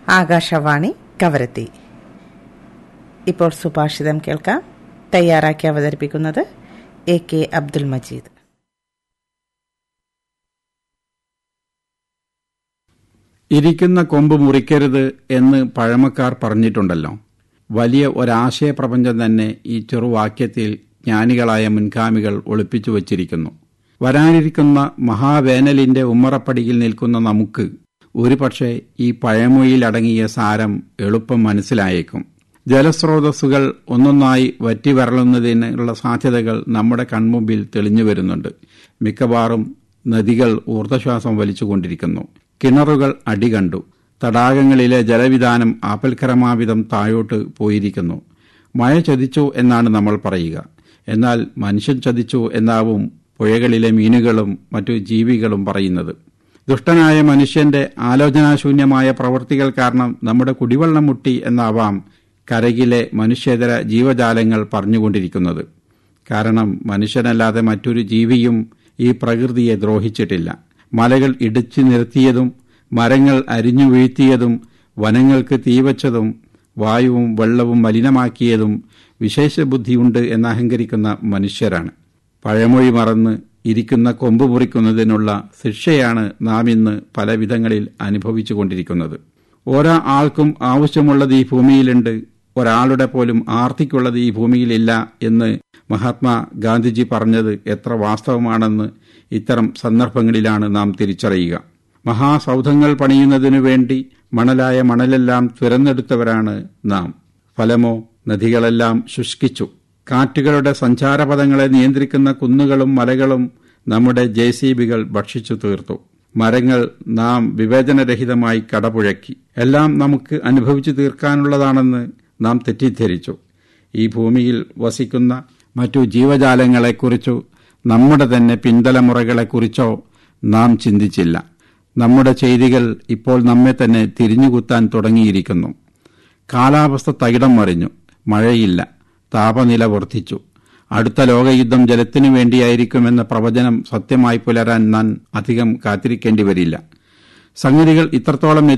ആകാശവാണി കവരത്തി ഇപ്പോൾ സുഭാഷിതം കേൾക്കാം തയ്യാറാക്കി അവതരിപ്പിക്കുന്നത് എ കെ അബ്ദുൽ മജീദ് ഇരിക്കുന്ന കൊമ്പ് മുറിക്കരുത് എന്ന് പഴമക്കാർ പറഞ്ഞിട്ടുണ്ടല്ലോ വലിയ ഒരാശയപ്രപഞ്ചം തന്നെ ഈ ചെറുവാക്യത്തിൽ ജ്ഞാനികളായ മുൻഗാമികൾ ഒളിപ്പിച്ചു വച്ചിരിക്കുന്നു വരാനിരിക്കുന്ന മഹാവേനലിന്റെ ഉമ്മറപ്പടിയിൽ നിൽക്കുന്ന നമുക്ക് ഒരുപക്ഷെ ഈ പഴമൊഴിയിലടങ്ങിയ സാരം എളുപ്പം മനസ്സിലായേക്കും ജലസ്രോതസ്സുകൾ ഒന്നൊന്നായി വറ്റിവരളുന്നതിനുള്ള സാധ്യതകൾ നമ്മുടെ കൺമുമ്പിൽ തെളിഞ്ഞു വരുന്നുണ്ട് മിക്കവാറും നദികൾ ഊർദ്ധശ്വാസം വലിച്ചുകൊണ്ടിരിക്കുന്നു കിണറുകൾ അടികണ്ടു തടാകങ്ങളിലെ ജലവിധാനം ആപൽക്കരമാവിധം താഴോട്ട് പോയിരിക്കുന്നു മഴ ചതിച്ചു എന്നാണ് നമ്മൾ പറയുക എന്നാൽ മനുഷ്യൻ ചതിച്ചു എന്നാവും പുഴകളിലെ മീനുകളും മറ്റു ജീവികളും പറയുന്നത് ദുഷ്ടനായ മനുഷ്യന്റെ ആലോചനാശൂന്യമായ പ്രവൃത്തികൾ കാരണം നമ്മുടെ കുടിവെള്ളം മുട്ടി എന്നാവാം കരകിലെ മനുഷ്യേതര ജീവജാലങ്ങൾ പറഞ്ഞുകൊണ്ടിരിക്കുന്നത് കാരണം മനുഷ്യനല്ലാതെ മറ്റൊരു ജീവിയും ഈ പ്രകൃതിയെ ദ്രോഹിച്ചിട്ടില്ല മലകൾ ഇടിച്ചു നിർത്തിയതും മരങ്ങൾ അരിഞ്ഞു വീഴ്ത്തിയതും വനങ്ങൾക്ക് തീവച്ചതും വായുവും വെള്ളവും മലിനമാക്കിയതും വിശേഷബുദ്ധിയുണ്ട് എന്നഹങ്കരിക്കുന്ന മനുഷ്യരാണ് പഴമൊഴി മറന്ന് ഇരിക്കുന്ന കൊമ്പ് മുറിക്കുന്നതിനുള്ള ശിക്ഷയാണ് നാം ഇന്ന് പല വിധങ്ങളിൽ അനുഭവിച്ചുകൊണ്ടിരിക്കുന്നത് ഓരോ ആൾക്കും ആവശ്യമുള്ളത് ഈ ഭൂമിയിലുണ്ട് ഒരാളുടെ പോലും ആർത്തിക്കുള്ളത് ഈ ഭൂമിയിലില്ല എന്ന് മഹാത്മാ ഗാന്ധിജി പറഞ്ഞത് എത്ര വാസ്തവമാണെന്ന് ഇത്തരം സന്ദർഭങ്ങളിലാണ് നാം തിരിച്ചറിയുക മഹാസൗധങ്ങൾ പണിയുന്നതിനു വേണ്ടി മണലായ മണലെല്ലാം തുരന്നെടുത്തവരാണ് നാം ഫലമോ നദികളെല്ലാം ശുഷ്കിച്ചു കാറ്റുകളുടെ സഞ്ചാരപഥങ്ങളെ നിയന്ത്രിക്കുന്ന കുന്നുകളും മലകളും നമ്മുടെ ജെ സി ബികൾ ഭക്ഷിച്ചു തീർത്തു മരങ്ങൾ നാം വിവേചനരഹിതമായി കടപുഴക്കി എല്ലാം നമുക്ക് അനുഭവിച്ചു തീർക്കാനുള്ളതാണെന്ന് നാം തെറ്റിദ്ധരിച്ചു ഈ ഭൂമിയിൽ വസിക്കുന്ന മറ്റു ജീവജാലങ്ങളെക്കുറിച്ചോ നമ്മുടെ തന്നെ പിന്തലമുറകളെക്കുറിച്ചോ നാം ചിന്തിച്ചില്ല നമ്മുടെ ചെയ്തികൾ ഇപ്പോൾ നമ്മെ തന്നെ തിരിഞ്ഞുകുത്താൻ തുടങ്ങിയിരിക്കുന്നു കാലാവസ്ഥ തകിടം മറിഞ്ഞു മഴയില്ല താപനില വർദ്ധിച്ചു അടുത്ത ലോകയുദ്ധം ജലത്തിനു വേണ്ടിയായിരിക്കുമെന്ന പ്രവചനം സത്യമായി പുലരാൻ നാൻ അധികം കാത്തിരിക്കേണ്ടി വരില്ല സംഗതികൾ ഇത്രത്തോളം